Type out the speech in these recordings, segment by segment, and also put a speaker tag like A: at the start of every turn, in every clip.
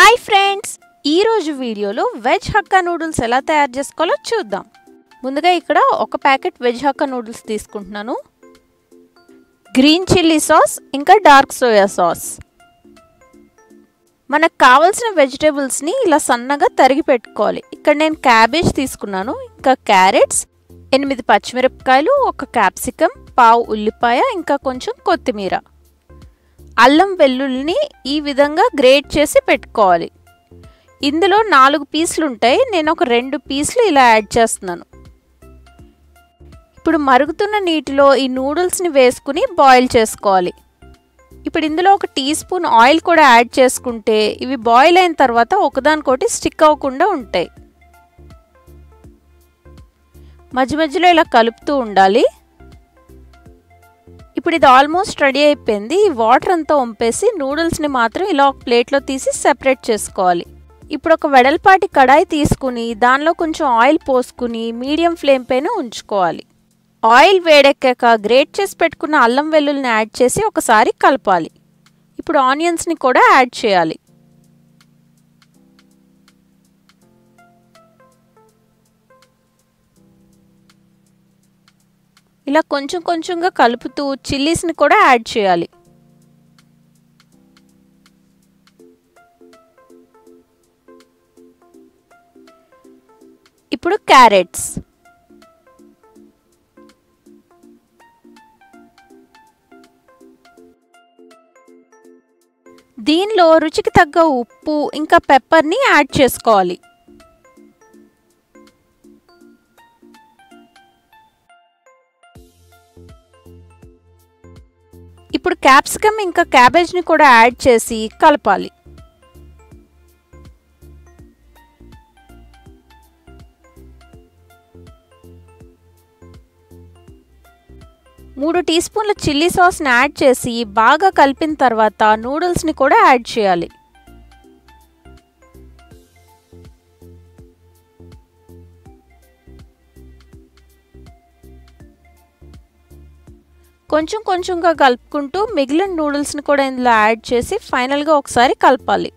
A: hi friends ఈరోజు వీడియోలో veg hakka noodles ఎలా తయారు చేసుకోవాలో చూద్దాం ముందుగా ఇక్కడ ఒక ప్యాకెట్ వెజ్ హక్కా నూడిల్స్ తీసుకుంటున్నాను గ్రీన్ చిల్లీ సాస్ ఇంకా డార్క్ సోయా సాస్ మనకు కావాల్సిన వెజిటేబుల్స్ని ఇలా సన్నగా తరిగి పెట్టుకోవాలి ఇక్కడ నేను క్యాబేజ్ తీసుకున్నాను ఇంకా క్యారెట్స్ ఎనిమిది పచ్చిమిరపకాయలు ఒక క్యాప్సికమ్ పావు ఉల్లిపాయ ఇంకా కొంచెం కొత్తిమీర అల్లం వెల్లుల్లిని ఈ విధంగా గ్రేట్ చేసి పెట్టుకోవాలి ఇందులో నాలుగు పీసులు ఉంటాయి నేను ఒక రెండు పీసులు ఇలా యాడ్ చేస్తున్నాను ఇప్పుడు మరుగుతున్న నీటిలో ఈ నూడిల్స్ని వేసుకుని బాయిల్ చేసుకోవాలి ఇప్పుడు ఇందులో ఒక టీ స్పూన్ ఆయిల్ కూడా యాడ్ చేసుకుంటే ఇవి బాయిల్ అయిన తర్వాత ఒకదానికోటి స్టిక్ అవ్వకుండా ఉంటాయి మధ్య మధ్యలో ఇలా కలుపుతూ ఉండాలి ఇప్పుడు ఇది ఆల్మోస్ట్ రెడీ అయిపోయింది ఈ వాటర్ అంతా వంపేసి నూడిల్స్ని మాత్రం ఇలా ఒక ప్లేట్లో తీసి సెపరేట్ చేసుకోవాలి ఇప్పుడు ఒక వెడల్పాటి కడాయి తీసుకుని దానిలో కొంచెం ఆయిల్ పోసుకుని మీడియం ఫ్లేమ్ పైన ఉంచుకోవాలి ఆయిల్ వేడెక్కాక గ్రేట్ చేసి పెట్టుకున్న అల్లం వెల్లుల్ని యాడ్ చేసి ఒకసారి కలపాలి ఇప్పుడు ఆనియన్స్ని కూడా యాడ్ చేయాలి ఇలా కొంచెం కొంచెంగా కలుపుతూ చిల్లీస్ని కూడా యాడ్ చేయాలి ఇప్పుడు క్యారెట్స్ దీనిలో రుచికి తగ్గ ఉప్పు ఇంకా పెప్పర్ని యాడ్ చేసుకోవాలి ఇప్పుడు క్యాప్సికమ్ ఇంకా క్యాబేజ్ని కూడా యాడ్ చేసి కలపాలి మూడు టీ స్పూన్ల చిల్లీ సాస్ని యాడ్ చేసి బాగా కలిపిన తర్వాత నూడిల్స్ని కూడా యాడ్ చేయాలి కొంచెం కొంచెంగా కలుపుకుంటూ మిగిలిన నూడిల్స్ని కూడా ఇందులో యాడ్ చేసి ఫైనల్గా ఒకసారి కలపాలి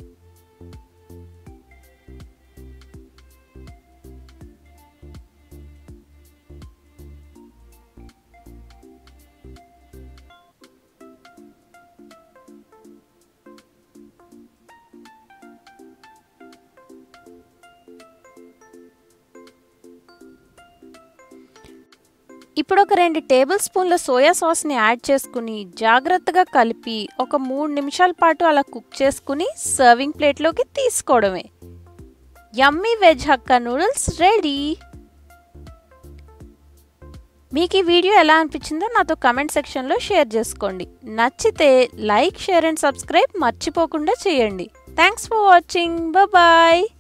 A: ఇప్పుడు ఒక రెండు టేబుల్ స్పూన్ల సోయా సాస్ని యాడ్ చేసుకుని జాగ్రత్తగా కలిపి ఒక మూడు నిమిషాల పాటు అలా కుక్ చేసుకుని సర్వింగ్ ప్లేట్లోకి తీసుకోవడమే yummy veg hakka noodles ready మీకు ఈ వీడియో ఎలా అనిపించిందో నాతో కమెంట్ సెక్షన్లో షేర్ చేసుకోండి నచ్చితే లైక్ షేర్ అండ్ సబ్స్క్రైబ్ మర్చిపోకుండా చేయండి థ్యాంక్స్ ఫర్ వాచింగ్ బాయ్